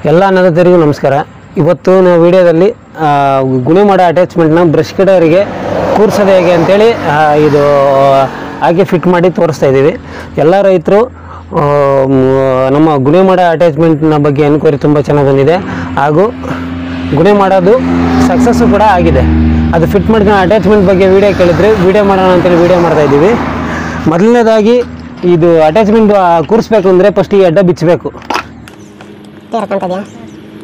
ಎಲ್ಲ ಅನ್ನದಾತರಿಗೂ ನಮಸ್ಕಾರ ಇವತ್ತು ನಾವು ವಿಡಿಯೋದಲ್ಲಿ ಆ, ಗುಣಿ ಮಾಡೋ ಅಟ್ಯಾಚ್ಮೆಂಟ್ನ ಬ್ರಷ್ ಕಡೆಯವರಿಗೆ ಕೂರ್ಸೋದು ಹೇಗೆ ಅಂತೇಳಿ ಆ, ಇದು ಹಾಗೆ ಫಿಟ್ ಮಾಡಿ ತೋರಿಸ್ತಾ ಇದ್ದೀವಿ ಎಲ್ಲ ರೈತರು ಆ, ಮ್, ನಮ್ಮ ಗುಣಿ ಮಾಡೋ ಅಟ್ಯಾಚ್ಮೆಂಟ್ನ ಬಗ್ಗೆ ಎನ್ಕ್ವೈರಿ ತುಂಬ ಚೆನ್ನಾಗಿ ಬಂದಿದೆ ಹಾಗೂ ಗುಣಿ ಮಾಡೋದು ಸಕ್ಸಸ್ಸು ಕೂಡ ಆಗಿದೆ ಅದು ಫಿಟ್ ಮಾಡ್ಕೊಂಡು ಅಟ್ಯಾಚ್ಮೆಂಟ್ ಬಗ್ಗೆ ವಿಡಿಯೋ ಕೇಳಿದ್ರೆ ವಿಡಿಯೋ ಮಾಡೋಣ ಅಂತೇಳಿ ವಿಡಿಯೋ ಮಾಡ್ತಾ ಇದ್ದೀವಿ ಮೊದಲನೇದಾಗಿ ಇದು ಅಟ್ಯಾಚ್ಮೆಂಟ್ ಕೂರಿಸ್ಬೇಕು ಅಂದರೆ ಫಸ್ಟ್ ಈ ಅಡ್ಡ ಬಿಚ್ಚಬೇಕು ಕ್ಲಿಯರ್ ಕಾಣ್ತಾ ಇದೆಯಾ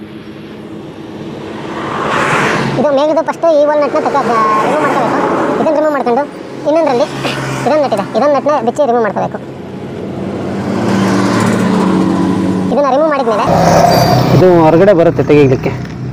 ಇದು ಮೇಲಿದು ಫಸ್ಟ್ ಈ ಒಂದು ನಟ್ನ ತಕ್ಕ ರಿಮೂವ್ ಮಾಡ್ಕೋಬೇಕು ಇದನ್ನು ರಿಮೂವ್ ಮಾಡ್ಕೊಂಡು ಇನ್ನೊಂದರಲ್ಲಿ ಇದೊಂದು ನಟ್ ಇದೆ ಇದೊಂದು ನಟ್ನ ಬಿಚ್ಚಿ ರಿಮೂವ್ ಮಾಡ್ಕೋಬೇಕು ಇದನ್ನ ರಿಮೂವ್ ಮಾಡಿದ್ಮೇಲೆ ಇದು ಹೊರಗಡೆ ಬರುತ್ತೆ ತೆಗಿಲಿಕ್ಕೆ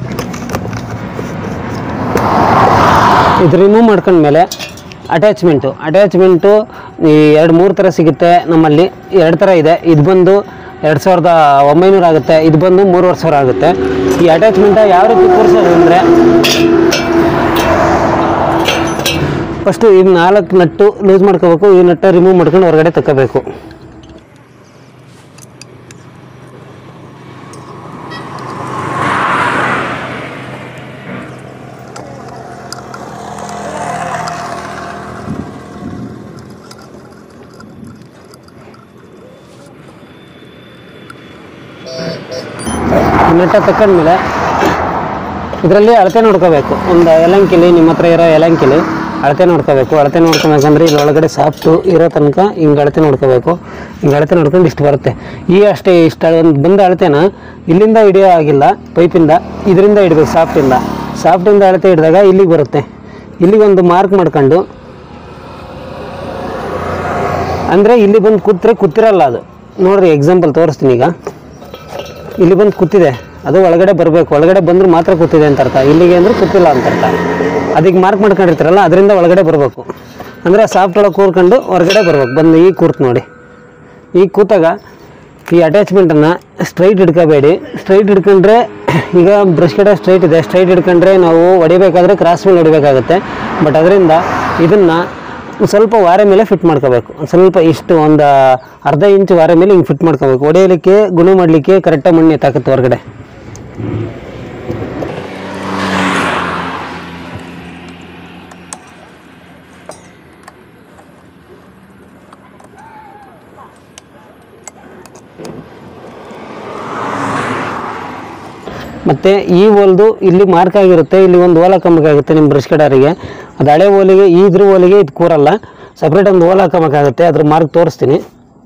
ಇದು ರಿಮೂವ್ ಮಾಡ್ಕೊಂಡ್ಮೇಲೆ ಅಟ್ಯಾಚ್ಮೆಂಟು ಅಟ್ಯಾಚ್ಮೆಂಟು ಈ ಎರಡು ಮೂರು ಥರ ಸಿಗುತ್ತೆ ನಮ್ಮಲ್ಲಿ ಎರಡು ಥರ ಇದೆ ಇದು ಬಂದು ಎರಡು ಸಾವಿರದ ಒಂಬೈನೂರು ಆಗುತ್ತೆ ಇದು ಬಂದು ಮೂರುವರೆ ಸಾವಿರ ಆಗುತ್ತೆ ಈ ಅಟ್ಯಾಚ್ಮೆಂಟ ಯಾವ ರೀತಿ ಕೂರಿಸೋದು ಅಂದರೆ ಫಸ್ಟು ಈ ನಾಲ್ಕು ನಟ್ಟು ಲೂಸ್ ಮಾಡ್ಕೋಬೇಕು ಈ ನಟ್ಟು ರಿಮೂವ್ ಮಾಡ್ಕೊಂಡು ಹೊರಗಡೆ ತಗೋಬೇಕು ನೆಟ್ಟ ತಕೊಂಡ್ಮೇಲೆ ಇದರಲ್ಲಿ ಅಳತೆ ನೋಡ್ಕೋಬೇಕು ಒಂದು ಯಲಂಕಿಲಿ ನಿಮ್ಮ ಹತ್ರ ಇರೋ ಯಲಂಕಿಲಿ ಅಳತೆ ನೋಡ್ಕೋಬೇಕು ಅಳತೆ ನೋಡ್ಕೊಬೇಕಂದ್ರೆ ಇಲ್ಲಿ ಒಳಗಡೆ ಸಾಫ್ಟು ಇರೋ ತನಕ ಹಿಂಗೆ ಅಳತೆ ನೋಡ್ಕೋಬೇಕು ಹಿಂಗೆ ಅಳತೆ ನೋಡ್ಕೊಂಡು ಇಷ್ಟು ಬರುತ್ತೆ ಈ ಅಷ್ಟೇ ಇಷ್ಟು ಒಂದು ಬಂದ ಅಳತೆನ ಇಲ್ಲಿಂದ ಹಿಡಿಯೋ ಆಗಿಲ್ಲ ಪೈಪಿಂದ ಇದರಿಂದ ಹಿಡ್ಬೇಕು ಸಾಫ್ಟಿಂದ ಸಾಫ್ಟಿಂದ ಅಳತೆ ಹಿಡಿದಾಗ ಇಲ್ಲಿಗೆ ಬರುತ್ತೆ ಇಲ್ಲಿಗೊಂದು ಮಾರ್ಕ್ ಮಾಡ್ಕೊಂಡು ಅಂದರೆ ಇಲ್ಲಿ ಬಂದು ಕೂತ್ರೆ ಕೂತಿರಲ್ಲ ಅದು ನೋಡ್ರಿ ಎಕ್ಸಾಂಪಲ್ ತೋರಿಸ್ತೀನಿ ಈಗ ಇಲ್ಲಿ ಬಂದು ಕೂತಿದೆ ಅದು ಒಳಗಡೆ ಬರಬೇಕು ಒಳಗಡೆ ಬಂದ್ರೆ ಮಾತ್ರ ಕೂತಿದೆ ಅಂತ ಅರ್ಥ ಇಲ್ಲಿಗೆ ಅಂದ್ರೆ ಕೂತಿಲ್ಲ ಅಂತ ಅರ್ಥ ಅದಕ್ಕೆ ಮಾರ್ಕ್ ಮಾಡ್ಕೊಂಡಿರ್ತಾರಲ್ಲ ಅದರಿಂದ ಒಳಗಡೆ ಬರಬೇಕು ಅಂದರೆ ಸಾಫ್ಟ್ ಒಳಗೆ ಕೂರ್ಕೊಂಡು ಹೊರಗಡೆ ಬರ್ಬೇಕು ಬಂದು ಈಗ ಕೂರ್ತು ನೋಡಿ ಈಗ ಕೂತಾಗ ಈ ಅಟ್ಯಾಚ್ಮೆಂಟನ್ನು ಸ್ಟ್ರೈಟ್ ಹಿಡ್ಕೋಬೇಡಿ ಸ್ಟ್ರೈಟ್ ಹಿಡ್ಕೊಂಡ್ರೆ ಈಗ ಬ್ರಷ್ ಕಡೆ ಸ್ಟ್ರೈಟ್ ಇದೆ ಸ್ಟ್ರೈಟ್ ಹಿಡ್ಕೊಂಡ್ರೆ ನಾವು ಹೊಡಿಬೇಕಾದ್ರೆ ಕ್ರಾಸ್ ಮೇಲೆ ಹೊಡಿಬೇಕಾಗುತ್ತೆ ಬಟ್ ಅದರಿಂದ ಇದನ್ನು ಸ್ವಲ್ಪ ವಾರೆ ಮೇಲೆ ಫಿಟ್ ಮಾಡ್ಕೋಬೇಕು ಒಂದ್ ಸ್ವಲ್ಪ ಇಷ್ಟು ಒಂದು ಅರ್ಧ ಇಂಚ್ ವಾರೆ ಮೇಲೆ ಹಿಂಗೆ ಫಿಟ್ ಮಾಡ್ಕೋಬೇಕು ಹೊಡೆಯಲಿಕ್ಕೆ ಗುಣ ಮಾಡಲಿಕ್ಕೆ ಕರೆಕ್ಟಾಗಿ ಮಣ್ಣು ಎತ್ತಾಕತ್ತೆ ಹೊರಗಡೆ ಮತ್ತು ಈ ಓಲ್ದು ಇಲ್ಲಿ ಮಾರ್ಕ್ ಆಗಿರುತ್ತೆ ಇಲ್ಲಿ ಒಂದು ಓಲ ಹಾಕೊಂಬೇಕಾಗುತ್ತೆ ನಿಮ್ಮ ಬ್ರಷ್ ಕಡರಿಗೆ ಅದು ಹಳೆ ಓಲಿಗೆ ಈ ಇದ್ರ ಓಲಿಗೆ ಇದು ಕೂರಲ್ಲ ಸಪ್ರೇಟ್ ಒಂದು ಓಲ ಹಾಕೊಂಬೇಕಾಗುತ್ತೆ ಅದ್ರ ಮಾರ್ಕ್ ತೋರಿಸ್ತೀನಿ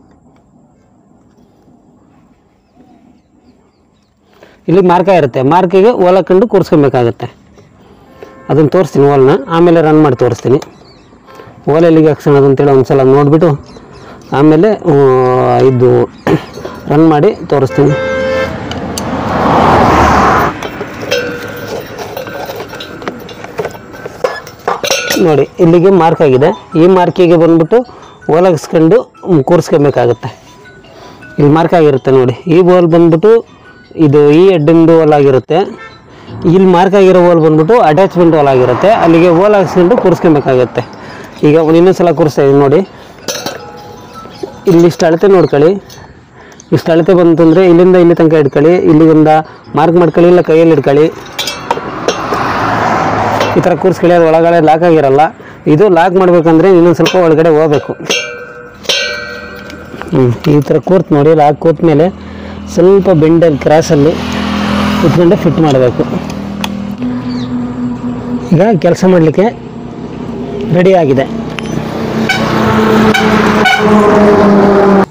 ಇಲ್ಲಿ ಮಾರ್ಕ ಇರುತ್ತೆ ಮಾರ್ಕಿಗೆ ಓಲ ಹಾಕೊಂಡು ಕೂರಿಸ್ಕೊಬೇಕಾಗತ್ತೆ ಅದನ್ನು ತೋರಿಸ್ತೀನಿ ಓಲ್ನ ಆಮೇಲೆ ರನ್ ಮಾಡಿ ತೋರಿಸ್ತೀನಿ ಓಲ್ ಎಲ್ಲಿಗೆ ಹಾಕ್ಸೋಣ ಅಂತೇಳಿ ಒಂದು ಸಲ ನೋಡಿಬಿಟ್ಟು ಆಮೇಲೆ ಆ, ಇದು ರನ್ ಮಾಡಿ ತೋರಿಸ್ತೀನಿ ನೋಡಿ ಇಲ್ಲಿಗೆ ಮಾರ್ಕ್ ಆಗಿದೆ ಈ ಮಾರ್ಕಿಗೆ ಬಂದ್ಬಿಟ್ಟು ಓಲಗಿಸ್ಕೊಂಡು ಕೂರಿಸ್ಕೊಬೇಕಾಗತ್ತೆ ಇಲ್ಲಿ ಮಾರ್ಕ್ ಆಗಿರುತ್ತೆ ನೋಡಿ ಈ ಬೋಲ್ ಬಂದ್ಬಿಟ್ಟು ಇದು ಈ ಹೆಡ್ಡಿಂದು ಓಲ್ ಆಗಿರುತ್ತೆ ಇಲ್ಲಿ ಮಾರ್ಕ್ ಆಗಿರೋ ಓಲ್ ಬಂದ್ಬಿಟ್ಟು ಅಟ್ಯಾಚ್ಮೆಂಟ್ ಓಲ್ ಆಗಿರುತ್ತೆ ಅಲ್ಲಿಗೆ ಓಲ್ ಹಾಕ್ಸ್ಕೊಂಡು ಕೂರಿಸ್ಕೊಬೇಕಾಗತ್ತೆ ಈಗ ಇನ್ನೊಂದು ಸಲ ಕೂರಿಸ್ತಾ ಇದೀನಿ ನೋಡಿ ಇಲ್ಲಿಷ್ಟು ಅಳತೆ ನೋಡ್ಕೊಳ್ಳಿ ಇಷ್ಟು ಅಳತೆ ಬಂತಂದರೆ ಇಲ್ಲಿಂದ ಇಲ್ಲಿ ತನಕ ಹಿಡ್ಕೊಳ್ಳಿ ಇಲ್ಲಿಂದ ಮಾರ್ಕ್ ಮಾಡ್ಕೊಳ್ಳಿ ಇಲ್ಲ ಕೈಯಲ್ಲಿ ಹಿಡ್ಕೊಳ್ಳಿ ಈ ಥರ ಕೂರಿಸ್ಕೊಳ್ಳಿ ಅದು ಒಳಗಡೆ ಲಾಕ್ ಆಗಿರಲ್ಲ ಇದು ಲಾಕ್ ಮಾಡ್ಬೇಕಂದ್ರೆ ಇನ್ನೊಂದು ಸ್ವಲ್ಪ ಒಳಗಡೆ ಹೋಗ್ಬೇಕು ಹ್ಞೂ ಈ ಥರ ಕೂರ್ತು ನೋಡಿ ಲಾಕ್ ಕೂತ ಮೇಲೆ ಸ್ವಲ್ಪ ಬೆಂಡಲ್ಲಿ ಕ್ರಾಸಲ್ಲಿ ಕುತ್ಕೊಂಡೆ ಫಿಟ್ ಮಾಡಬೇಕು ಈಗ ಕೆಲಸ ಮಾಡಲಿಕ್ಕೆ ರೆಡಿ ಆಗಿದೆ